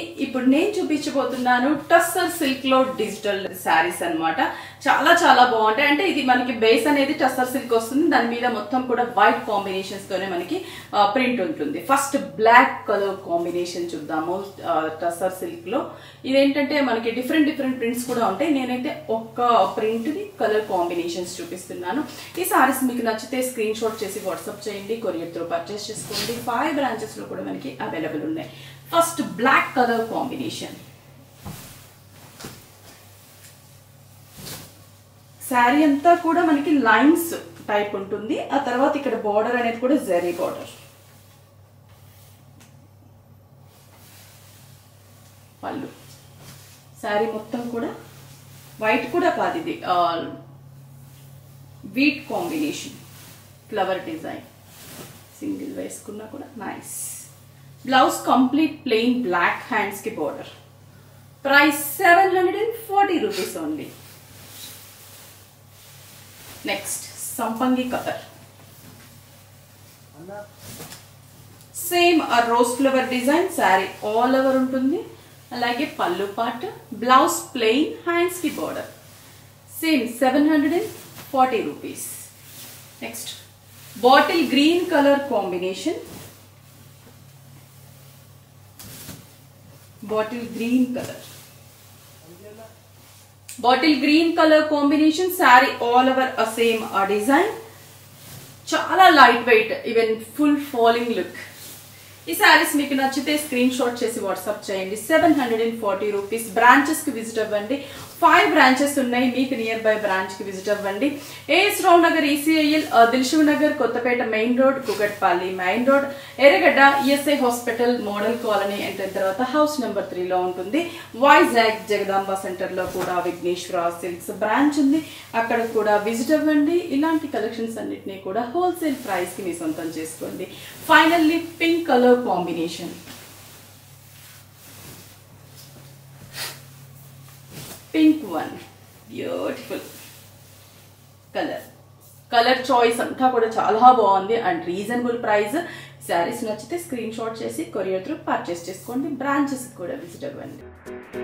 ఇప్పుడు నేను చూపించబోతున్నాను టస్సర్ సిల్క్ లో డిజిటల్ శారీస్ అన్నమాట చాలా చాలా బాగుంటాయి అంటే ఇది మనకి బేస్ అనేది టస్సర్ సిల్క్ వస్తుంది దాని మీద మొత్తం కూడా వైట్ కాంబినేషన్స్ తోనే మనకి ప్రింట్ ఉంటుంది ఫస్ట్ బ్లాక్ కలర్ కాంబినేషన్ చూద్దాము టస్సర్ సిల్క్ లో ఇదేంటంటే మనకి డిఫరెంట్ డిఫరెంట్ ప్రింట్స్ కూడా ఉంటాయి నేనైతే ఒక్క ప్రింట్ ని కలర్ కాంబినేషన్స్ చూపిస్తున్నాను ఈ సారీస్ మీకు నచ్చితే స్క్రీన్ షాట్ చేసి వాట్సాప్ చేయండి కొరియర్ త్రూ పర్చేస్ చేసుకోండి ఫైవ్ బ్రాంచెస్ లో కూడా మనకి అవైలబుల్ ఉన్నాయి first black colour combination sari అంతా కూడా మనకి లైన్స్ టైప్ ఉంటుంది ఆ తర్వాత ఇక్కడ బార్డర్ అనేది కూడా జరీ బార్డర్ పళ్ళు శారీ మొత్తం కూడా వైట్ కూడా కాదు ఇది wheat combination flower design single వేసుకున్నా కూడా nice blouse complete plain black hands కి border price seven hundred and forty rupees only next సంపంగి కలర్ సేమ్ ఆ rose flower design sari all over ఉంటుంది అలాగే పళ్ళు పార్ట్ బ్లౌజ్ ప్లెయిన్ హ్యాండ్స్ కి border same seven hundred and forty rupees next bottle green colour combination bottle green colour bottle green colour combination sari all over అ same ఆ design చాలా light weight even full falling look ఈ శారీస్ మీకు నచ్చితే screen shot చేసి WhatsApp చేయండి seven hundred and forty rupees బ్రాంచెస్కి visit అవ్వండి ఫైవ్ బ్రాంచెస్ ఉన్నాయి మీకు నియర్ బై బ్రాంచ్కి విజిట్ అవ్వండి A S Rao Nagar ECIL Dilsukh Nagar Kothapet main road Kukatpally main road Erragadda ESI hospital model colony enter తర్వాత హౌస్ నెంబర్ త్రీలో ఉంటుంది వైజాగ్ జగదాంబ సెంటర్లో కూడా విఘ్నేశ్వర సిల్క్స్ బ్రాంచ్ ఉంది అక్కడ కూడా విజిట్ అవ్వండి ఇలాంటి కలెక్షన్స్ అన్నిటినీ కూడా హోల్సేల్ ప్రైస్కి మీ సొంతం చేసుకోండి finally pink colour combination pink one beautiful colour colour choice అంతా కూడా చాలా బాగుంది అండ్ రీజనబుల్ ప్రైస్ శారీస్ నచ్చితే స్క్రీన్ షాట్ చేసి కొరియర్ త్రూ పర్చేస్ చేసుకోండి బ్రాంచెస్ కూడా విజిట్ అవ్వండి